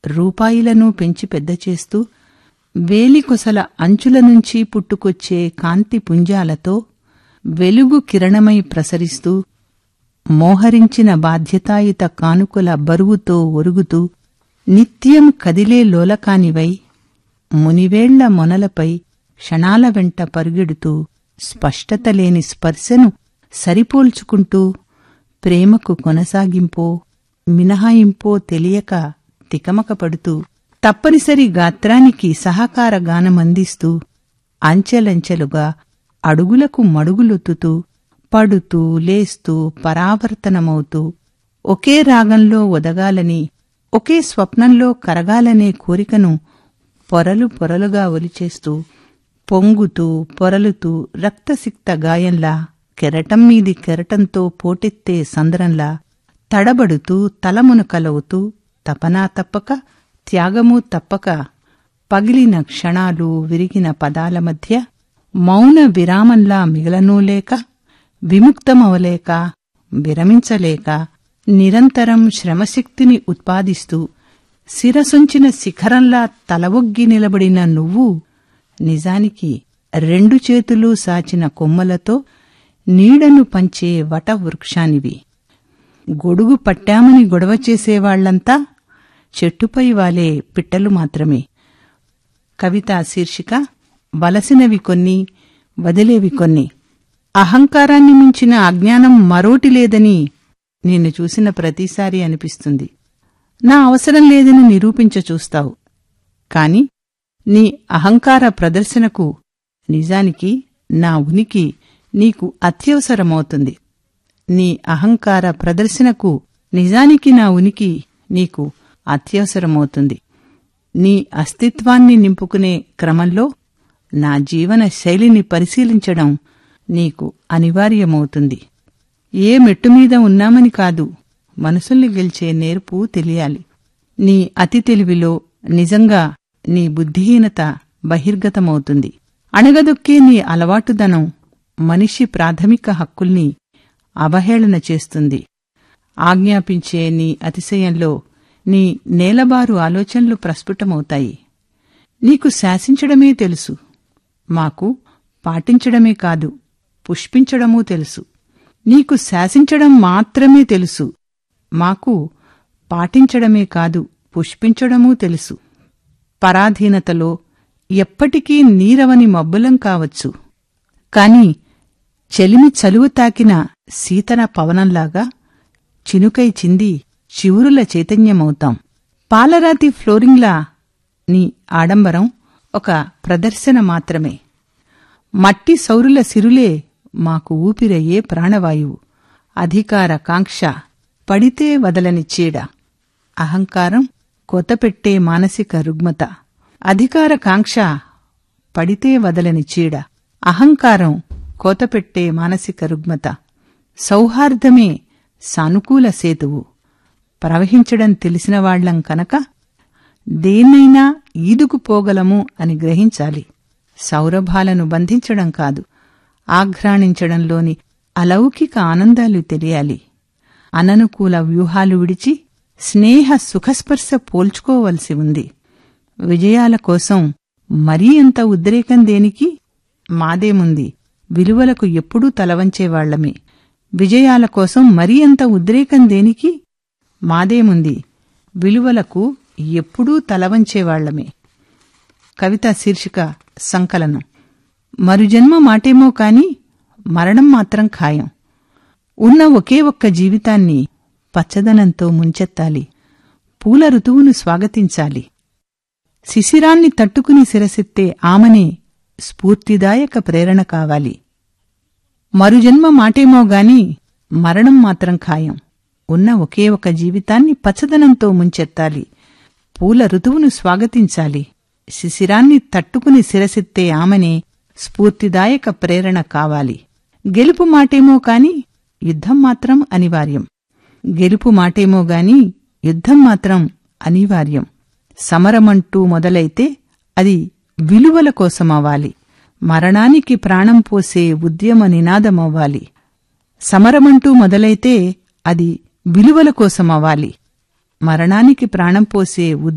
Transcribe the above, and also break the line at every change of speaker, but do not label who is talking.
రూపాయిలను పెంచి పెద్ద చేస్తూ వేలికొసల అంచుల నుంచి పుట్టుకొచ్చే కాంతి పుంజాలతో వెలుగు కిరణమై ప్రసరిస్తూ మోహరించిన బాధ్యతాయుత కానుకల బరువుతో ఒరుగుతూ నిత్యం కదిలే లోలకానివై మునివేళ్ల మొనలపై క్షణాల వెంట పరుగెడుతూ స్పష్టత లేని స్పర్శను సరిపోల్చుకుంటూ ప్రేమకు కొనసాగింపో మినహాయింపో తెలియక తికమకపడుతూ తప్పనిసరి గాత్రానికి సహకార గానమందిస్తూ అంచెలంచెలుగా అడుగులకు మడుగులొత్తుతూ పడుతూ లేస్తూ పరావర్తనమవుతూ ఒకే రాగంలో ఒదగాలని ఒకే స్వప్నంలో కరగాలనే కోరికను పొరలు పొరలుగా ఒలిచేస్తూ పొంగుతూ పొరలుతూ రక్తసిక్త గాయంలా కెరటం మీది కెరటంతో పోటెత్తే సంద్రంలా తడబడుతూ తలమునకలవుతూ తపనా తప్పక త్యాగము తప్పక పగిలిన క్షణాలు విరిగిన పదాల మధ్య మౌన విరామంలా మిగలనూలేక విముక్తమవలేక విరమించలేక నిరంతరం శ్రమశక్తిని ఉత్పాదిస్తూ శిరసుంచిన శిఖరంలా తలవొగ్గి నిలబడిన నువ్వు నిజానికి రెండు చేతులు సాచిన కొమ్మలతో నీడను పంచే వటవృక్షానివి గొడుగు పట్టామని గొడవ చేసేవాళ్లంతా చెట్టుపై వాలే పిట్టలు మాత్రమే కవిత శీర్షిక వలసినవి కొన్ని వదిలేవి కొన్ని అహంకారాన్ని మించిన అజ్ఞానం మరోటి లేదని నిన్ను చూసిన ప్రతిసారి అనిపిస్తుంది నా అవసరం లేదని నిరూపించ చూస్తావు కాని నీ అహంకార ప్రదర్శనకు నిజానికి నా ఉనికి నీకు అత్యవసరమవుతుంది నీ అహంకార ప్రదర్శనకు నిజానికి నా ఉనికి నీకు అత్యవసరమవుతుంది నీ అస్తిత్వాన్ని నింపుకునే క్రమంలో నా జీవన శైలిని పరిశీలించడం నీకు అనివార్యమవుతుంది ఏ మెట్టుమీద ఉన్నామని కాదు మనసుల్ని గెలిచే నేర్పు తెలియాలి నీ అతి తెలివిలో నిజంగా నీ బుద్ధిహీనత బహిర్గతమవుతుంది అణగదొక్కే నీ అలవాటుదనం మనిషి ప్రాథమిక హక్కుల్ని అవహేళన చేస్తుంది ఆజ్ఞాపించే నీ అతిశయంలో నీ నేలబారు ఆలోచనలు ప్రస్ఫుటమవుతాయి నీకు శాసించడమే తెలుసు మాకు పాటించడమే కాదు పుష్పించడమూ తెలుసు నీకు శాసించడం మాత్రమే తెలుసు మాకు పాటించడమే కాదు పుష్పించడమూ తెలుసు పరాధీనతలో ఎప్పటికీ నీరవని మబ్బులం కావచ్చు కాని చెలిమి చలువు తాకిన శీతన పవనంలాగా చినుకై చింది చివురుల చైతన్యమవుతాం పాలరాతి ఫ్లోరింగ్లా నీ ఆడంబరం ఒక ప్రదర్శన మాత్రమే మట్టి సౌరుల సిరులే మాకు ఊపిరయ్యే ప్రాణవాయువు అధికార కాంక్ష పడితే వదలని చీడ అహంకారం కొతపెట్టే మానసిక రుగ్మత అధికార కాంక్ష పడితే వదలని చీడ అహంకారం కోతపెట్టే మానసిక రుగ్మత సౌహార్దమే సానుకూల సేతువు ప్రవహించడం తెలిసిన వాళ్లం కనుక దేన్నైనా ఈదుకుపోగలము అని గ్రహించాలి సౌరభాలను బంధించడం కాదు ఆఘ్రాణించడంలోని అలౌకిక ఆనందాలు తెలియాలి అననుకూల వ్యూహాలు విడిచి స్నేహ సుఖస్పర్శ పోల్చుకోవలసి ఉంది విజయాల కోసం మరీ అంత ఉద్రేకం దేనికి మాదేముంది విలువలకు ఎప్పుడూ తలవంచేవాళ్లమే విజయాల కోసం మరీ అంత ఉద్రేకం దేనికి మాదేముంది విలువలకు ఎప్పుడూ తలవంచేవాళ్లమే కవిత శీర్షిక సంకలనం మరుజన్మ మాటేమో కాని మరణం మాత్రం ఖాయం ఉన్న ఒకే ఒక్క జీవితాన్ని పచ్చదనంతో ముంచెత్తాలి పూల ఋతువును స్వాగతించాలి శిశిరాన్ని తట్టుకుని శిరసెత్తే ఆమనే స్ఫూర్తిదాయక ప్రేరణ కావాలి మరుజన్మ మాటేమో గాని మరణం మాత్రం ఖాయం ఉన్న ఒకే ఒక జీవితాన్ని పచ్చదనంతో ముంచెత్తాలి పూల ఋతువును స్వాగతించాలి శిశిరాన్ని తట్టుకుని శిరసెత్తే ఆమెనే స్ఫూర్తిదాయక ప్రేరణ కావాలి గెలుపు మాటేమో కాని యుద్ధం మాత్రం అనివార్యం గెలుపు మాటేమో గాని యుద్ధం మాత్రం అనివార్యం సమరమంటూ మొదలైతే అది విలువల కోసమవ్వాలి మరణానికి ప్రాణం పోసే ఉద్యమ నినాదమవ్వాలి సమరమంటూ మొదలైతే అది విలువల కోసమవ్వాలి మరణానికి ప్రాణం పోసే